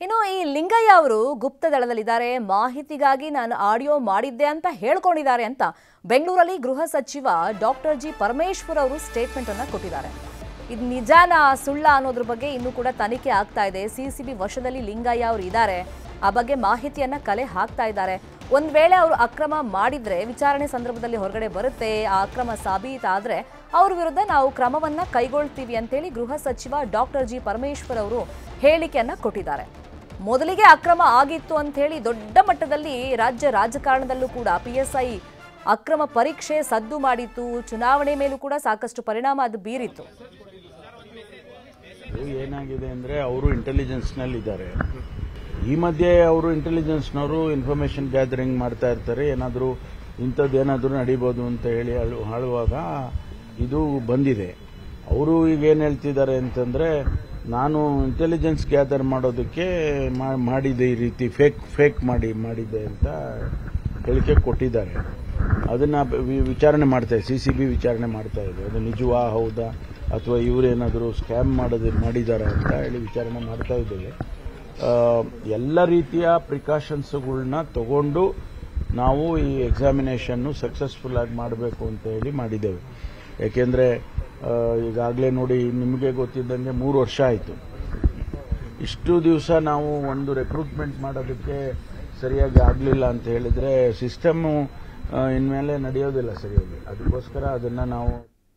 ಇನ್ನು ಈ ಲಿಂಗಯ್ಯ ಅವರು ಗುಪ್ತ ದಳದಲ್ಲಿದ್ದಾರೆ ಮಾಹಿತಿಗಾಗಿ ನಾನು ಆಡಿಯೋ ಮಾಡಿದ್ದೆ ಅಂತ ಹೇಳ್ಕೊಂಡಿದ್ದಾರೆ ಅಂತ ಬೆಂಗಳೂರಲ್ಲಿ ಗೃಹ ಸಚಿವ ಡಾಕ್ಟರ್ ಜಿ ಪರಮೇಶ್ವರ್ ಅವರು ಸ್ಟೇಟ್ಮೆಂಟ್ ಅನ್ನ ಕೊಟ್ಟಿದ್ದಾರೆ ಇದು ನಿಜಾನ ಸುಳ್ಳ ಅನ್ನೋದ್ರ ಬಗ್ಗೆ ಇನ್ನೂ ಕೂಡ ತನಿಖೆ ಆಗ್ತಾ ಇದೆ ಸಿಸಿಬಿ ವಶದಲ್ಲಿ ಲಿಂಗಯ್ಯ ಅವರು ಇದ್ದಾರೆ ಆ ಬಗ್ಗೆ ಮಾಹಿತಿಯನ್ನ ಕಲೆ ಹಾಕ್ತಾ ಇದ್ದಾರೆ ಒಂದ್ ವೇಳೆ ಅವರು ಅಕ್ರಮ ಮಾಡಿದ್ರೆ ವಿಚಾರಣೆ ಸಂದರ್ಭದಲ್ಲಿ ಹೊರಗಡೆ ಬರುತ್ತೆ ಆ ಅಕ್ರಮ ಸಾಬೀತಾದ್ರೆ ಅವ್ರ ವಿರುದ್ಧ ನಾವು ಕ್ರಮವನ್ನ ಕೈಗೊಳ್ತೀವಿ ಅಂತೇಳಿ ಗೃಹ ಸಚಿವ ಡಾಕ್ಟರ್ ಜಿ ಪರಮೇಶ್ವರ್ ಅವರು ಹೇಳಿಕೆಯನ್ನ ಕೊಟ್ಟಿದ್ದಾರೆ ಮೊದಲಿಗೆ ಅಕ್ರಮ ಆಗಿತ್ತು ಅಂತ ಹೇಳಿ ದೊಡ್ಡ ಮಟ್ಟದಲ್ಲಿ ರಾಜ್ಯ ರಾಜಕಾರಣದಲ್ಲೂ ಕೂಡ ಪಿ ಎಸ್ ಐ ಅಕ್ರಮ ಪರೀಕ್ಷೆ ಸದ್ದು ಮಾಡಿತ್ತು ಚುನಾವಣೆ ಮೇಲೂ ಕೂಡ ಸಾಕಷ್ಟು ಪರಿಣಾಮ ಅದು ಬೀರಿತ್ತು ಇದು ಏನಾಗಿದೆ ಅಂದರೆ ಅವರು ಇಂಟೆಲಿಜೆನ್ಸ್ನಲ್ಲಿ ಇದ್ದಾರೆ ಈ ಮಧ್ಯೆ ಅವರು ಇಂಟೆಲಿಜೆನ್ಸ್ನವರು ಇನ್ಫಾರ್ಮೇಷನ್ ಗ್ಯಾದರಿಂಗ್ ಮಾಡ್ತಾ ಇರ್ತಾರೆ ಏನಾದರೂ ಇಂಥದ್ದು ಏನಾದರೂ ನಡೀಬೋದು ಅಂತ ಹೇಳಿ ಹೇಳು- ಹೇಳುವಾಗ ಇದು ಬಂದಿದೆ ಅವರು ಈಗ ಏನು ಹೇಳ್ತಿದ್ದಾರೆ ಅಂತಂದರೆ ನಾನು ಇಂಟೆಲಿಜೆನ್ಸ್ ಗ್ಯಾದರ್ ಮಾಡೋದಕ್ಕೆ ಮಾ- ಮಾಡಿದೆ ಈ ರೀತಿ ಫೇಕ್ ಫೇಕ್ ಮಾಡಿ ಮಾಡಿದ್ದೆ ಅಂತ ಹೇಳಿಕೆ ಕೊಟ್ಟಿದ್ದಾರೆ ಅದನ್ನ ವಿ- ವಿಚಾರಣೆ ಮಾಡ್ತಾ ಇದೆ ಸಿ ಸಿ ಬಿ ವಿಚಾರಣೆ ಮಾಡ್ತಾ ಇದೆ ಅದು ನಿಜವಾ ಹೌದಾ ಅಥವಾ ಇವರೇನಾದರೂ ಸ್ಕ್ಯಾಮ್ ಮಾಡೋದು ಮಾಡಿದಾರಾ ಅಂತ ಹೇಳಿ ವಿಚಾರಣೆ ಮಾಡ್ತಾ ಇದ್ದೇವೆ ಆ, ಎಲ್ಲ ರೀತಿಯ ಪ್ರಿಕಾಷನ್ಸ್ಗಳನ್ನ ತಗೊಂಡು ನಾವು ಈ ಎಕ್ಸಾಮಿನೇಷನ್ನು ಸಕ್ಸಸ್ಫುಲ್ ಆಗಿ ಮಾಡಬೇಕು ಅಂತ ಹೇಳಿ ಮಾಡಿದ್ದೇವೆ ಯಾಕೆಂದರೆ ಈಗಾಗಲೇ ನೋಡಿ ನಿಮಗೆ ಗೊತ್ತಿದ್ದಂಗೆ ಮೂರು ವರ್ಷ ಆಯಿತು ಇಷ್ಟು ದಿವಸ ನಾವು ಒಂದು ರೆಕ್ರೂಟ್ಮೆಂಟ್ ಮಾಡೋದಕ್ಕೆ ಸರಿಯಾಗಿ ಆಗಲಿಲ್ಲ ಅಂತ ಹೇಳಿದ್ರೆ ಸಿಸ್ಟಮ್ಮು ಇನ್ಮೇಲೆ ನಡೆಯೋದಿಲ್ಲ ಸರಿಯಾಗಿ ಅದಕ್ಕೋಸ್ಕರ ಅದನ್ನು ನಾವು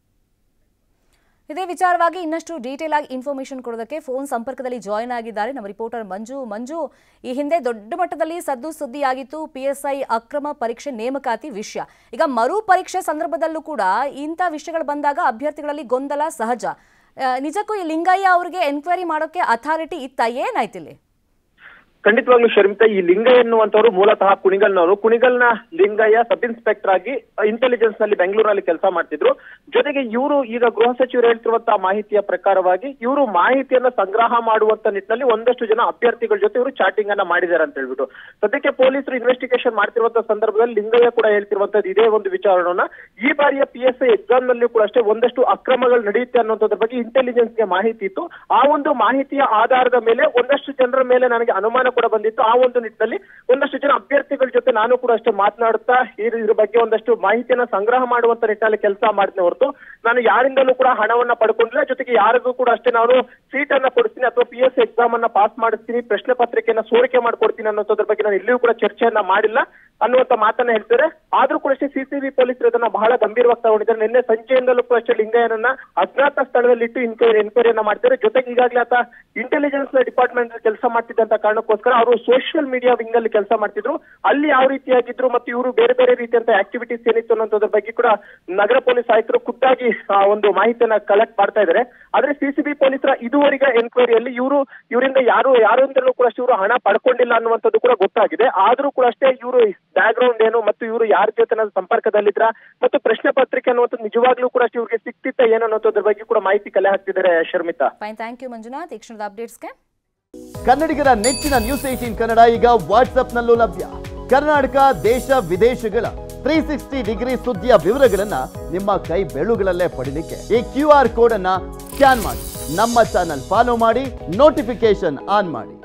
ಇದೇ ವಿಚಾರವಾಗಿ ಇನ್ನಷ್ಟು ಡೀಟೇಲ್ ಆಗಿ ಇನ್ಫಾರ್ಮೇಶನ್ ಕೊಡೋದಕ್ಕೆ ಫೋನ್ ಸಂಪರ್ಕದಲ್ಲಿ ಜಾಯಿನ್ ಆಗಿದ್ದಾರೆ ನಮ್ಮ ರಿಪೋರ್ಟರ್ ಮಂಜು ಮಂಜು ಈ ಹಿಂದೆ ದೊಡ್ಡ ಮಟ್ಟದಲ್ಲಿ ಸದ್ದು ಸುದ್ದಿಯಾಗಿತ್ತು ಪಿಎಸ್ಐ ಅಕ್ರಮ ಪರೀಕ್ಷೆ ನೇಮಕಾತಿ ವಿಷಯ ಈಗ ಮರು ಪರೀಕ್ಷೆ ಸಂದರ್ಭದಲ್ಲೂ ಕೂಡ ಇಂಥ ವಿಷಯಗಳು ಬಂದಾಗ ಅಭ್ಯರ್ಥಿಗಳಲ್ಲಿ ಗೊಂದಲ ಸಹಜ ಆ, ನಿಜಕ್ಕೂ ಈ ಲಿಂಗಯ್ಯ ಅವರಿಗೆ ಎನ್ಕ್ವೈರಿ ಮಾಡೋಕೆ ಅಥಾರಿಟಿ ಇತ್ತ ಏನಾಯ್ತಿಲ್ಲಿ ಖಂಡಿತವಾಗ್ಲೂ ಶರ್ಮಿತಾ ಈ ಲಿಂಗಯ್ಯ ಎನ್ನುವಂತವರು ಮೂಲತಃ ಕುಣಿಗಲ್ನವರು ಕುಣಿಗಲ್ನ ಲಿಂಗಯ್ಯ ಸಬ್ ಇನ್ಸ್ಪೆಕ್ಟರ್ ಆಗಿ ಇಂಟೆಲಿಜೆನ್ಸ್ ನಲ್ಲಿ ಬೆಂಗಳೂರಲ್ಲಿ ಕೆಲಸ ಮಾಡ್ತಿದ್ರು ಜೊತೆಗೆ ಇವರು ಈಗ ಗೃಹ ಸಚಿವರು ಹೇಳ್ತಿರುವಂತಹ ಮಾಹಿತಿಯ ಪ್ರಕಾರವಾಗಿ ಇವರು ಮಾಹಿತಿಯನ್ನ ಸಂಗ್ರಹ ಮಾಡುವಂತ ನಿಟ್ಟಿನಲ್ಲಿ ಒಂದಷ್ಟು ಜನ ಅಭ್ಯರ್ಥಿಗಳ ಜೊತೆ ಇವರು ಚಾಟಿಂಗ್ ಅನ್ನ ಮಾಡಿದ್ದಾರೆ ಅಂತ ಹೇಳ್ಬಿಟ್ಟು ಸದ್ಯಕ್ಕೆ ಪೊಲೀಸರು ಇನ್ವೆಸ್ಟಿಗೇಷನ್ ಮಾಡ್ತಿರುವಂತಹ ಸಂದರ್ಭದಲ್ಲಿ ಲಿಂಗಯ್ಯ ಕೂಡ ಹೇಳ್ತಿರುವಂತದ್ದು ಇದೇ ಒಂದು ವಿಚಾರವನ್ನ ಈ ಬಾರಿಯ ಪಿ ಎಸ್ ಐ ಎಕ್ಸಾಮ್ ನಲ್ಲಿ ಕೂಡ ಅಷ್ಟೇ ಒಂದಷ್ಟು ಅಕ್ರಮಗಳು ನಡೆಯುತ್ತೆ ಅನ್ನೋದ್ರ ಬಗ್ಗೆ ಇಂಟೆಲಿಜೆನ್ಸ್ ಗೆ ಮಾಹಿತಿ ಇತ್ತು ಆ ಒಂದು ಮಾಹಿತಿಯ ಆಧಾರದ ಮೇಲೆ ಒಂದಷ್ಟು ಜನರ ಮೇಲೆ ನನಗೆ ಅನುಮಾನ ಕೂಡ ಬಂದಿತ್ತು ಆ ಒಂದು ನಿಟ್ಟಿನಲ್ಲಿ ಒಂದಷ್ಟು ಜನ ಅಭ್ಯರ್ಥಿಗಳ ಜೊತೆ ನಾನು ಕೂಡ ಅಷ್ಟೇ ಮಾತನಾಡುತ್ತಾ ಇದ್ರ ಇದ್ರ ಬಗ್ಗೆ ಒಂದಷ್ಟು ಮಾಹಿತಿಯನ್ನ ಸಂಗ್ರಹ ಮಾಡುವಂತ ನಿಟ್ಟಿನಲ್ಲಿ ಕೆಲಸ ಮಾಡಿದ್ನೆ ಹೊರತು ನಾನು ಯಾರಿಂದಲೂ ಕೂಡ ಹಣವನ್ನ ಪಡ್ಕೊಂಡಿಲ್ಲ ಜೊತೆಗೆ ಯಾರಿಗೂ ಕೂಡ ಅಷ್ಟೇ ನಾನು ಸೀಟ್ ಅನ್ನ ಕೊಡ್ತೀನಿ ಅಥವಾ ಪಿ ಎಸ್ ಎಕ್ಸಾಮ್ ಅನ್ನ ಪಾಸ್ ಮಾಡಿಸ್ತೀನಿ ಪ್ರಶ್ನೆ ಪತ್ರಿಕೆಯನ್ನ ಸೋರಿಕೆ ಮಾಡ್ಕೊಡ್ತೀನಿ ಅನ್ನೋದ್ರ ಬಗ್ಗೆ ನಾನು ಎಲ್ಲಿಯೂ ಕೂಡ ಚರ್ಚೆಯನ್ನ ಮಾಡಿಲ್ಲ ಅನ್ನುವಂತ ಮಾತನ್ನ ಹೇಳ್ತಾರೆ ಆದ್ರೂ ಕೂಡ ಅಷ್ಟೇ ಸಿಸಿಬಿ ಪೊಲೀಸರು ಇದನ್ನ ಬಹಳ ಗಂಭೀರವಾಗಿ ತಗೊಂಡಿದ್ದಾರೆ ನಿನ್ನೆ ಸಂಜೆಯಿಂದಲೂ ಕೂಡ ಅಷ್ಟೇ ಲಿಂಗಯ್ಯನನ್ನ ಅಜ್ಞಾತ ಸ್ಥಳದಲ್ಲಿ ಇಟ್ಟು ಇನ್ಕ್ವೈರಿ ಎನ್ಕ್ವೈರಿಯನ್ನ ಮಾಡ್ತಾರೆ ಜೊತೆಗೆ ಈಗಾಗಲೇ ಆತ ಇಂಟೆಲಿಜೆನ್ಸ್ ನ ಡಿಪಾರ್ಟ್ಮೆಂಟ್ ಕೆಲಸ ಮಾಡ್ತಿದ್ದಂತ ಕಾರಣಕ್ಕೋಸ್ಕರ ಅವರು ಸೋಷಿಯಲ್ ಮೀಡಿಯಾ ವಿಂಗ್ ಅಲ್ಲಿ ಕೆಲಸ ಮಾಡ್ತಿದ್ರು ಅಲ್ಲಿ ಯಾವ ರೀತಿಯಾಗಿದ್ರು ಮತ್ತು ಇವರು ಬೇರೆ ಬೇರೆ ರೀತಿಯಂತ ಆಕ್ಟಿವಿಟೀಸ್ ಏನಿತ್ತು ಅನ್ನೋದ್ರ ಬಗ್ಗೆ ಕೂಡ ನಗರ ಪೊಲೀಸ್ ಆಯುಕ್ತರು ಖುದ್ದಾಗಿ ಆ, ಒಂದು ಮಾಹಿತಿಯನ್ನ ಕಲೆಕ್ಟ್ ಮಾಡ್ತಾ ಇದ್ದಾರೆ ಆದ್ರೆ ಸಿಸಿಬಿ ಪೊಲೀಸರ ಇದುವರೆಗೆ ಎನ್ಕ್ವೈರಿಯಲ್ಲಿ ಇವರು ಇವರಿಂದ ಯಾರು ಯಾರಿಂದಲೂ ಕೂಡ ಅಷ್ಟೇ ಇವರು ಹಣ ಪಡ್ಕೊಂಡಿಲ್ಲ ಅನ್ನುವಂಥದ್ದು ಕೂಡ ಗೊತ್ತಾಗಿದೆ ಆದ್ರೂ ಕೂಡ ಅಷ್ಟೇ ಇವರು ಬ್ಯಾಕ್ ಗ್ರೌಂಡ್ ಏನು ಮತ್ತು ಇವರು ಯಾರ ಜೊತೆ ಸಂಪರ್ಕದಲ್ಲಿದ್ರ ಮತ್ತು ಪ್ರಶ್ನೆ ಪತ್ರಿಕೆ ಅನ್ನುವಂಥದ್ದು ನಿಜವಾಗ್ಲೂ ಕೂಡ ಅಷ್ಟೇ ಇವ್ರಿಗೆ ಸಿಕ್ತಿತ್ತ ಏನು ಅನ್ನೋದ್ರ ಬಗ್ಗೆ ಕೂಡ ಮಾಹಿತಿ ಕಲೆ ಹಾಕ್ತಿದ್ದಾರೆ Sharmita fine thank you Manjunath ಈ ಕ್ಷಣದ ಅಪ್ಡೇಟ್ಸ್ಗೆ ಕನ್ನಡಿಗರ ನೆಚ್ಚಿನ ನ್ಯೂಸ್ ಏಟೀನ್ ಕನ್ನಡ ಈಗ ವಾಟ್ಸ್ಆಪ್ನಲ್ಲೂ ಲಭ್ಯ ಕರ್ನಾಟಕ ದೇಶ ವಿದೇಶಗಳ ತ್ರೀ ಸಿಕ್ಸ್ಟಿ ಡಿಗ್ರಿ ಸುದ್ದಿಯ ವಿವರಗಳನ್ನ ನಿಮ್ಮ ಕೈ ಬೆಳುಗಳಲ್ಲೇ ಪಡಿಲಿಕ್ಕೆ ಈ ಕ್ಯೂ ಆರ್ ಕೋಡ್ ಅನ್ನ ಸ್ಕ್ಯಾನ್ ಮಾಡಿ ನಮ್ಮ ಚಾನಲ್ ಫಾಲೋ ಮಾಡಿ ನೋಟಿಫಿಕೇಶನ್ ಆನ್ ಮಾಡಿ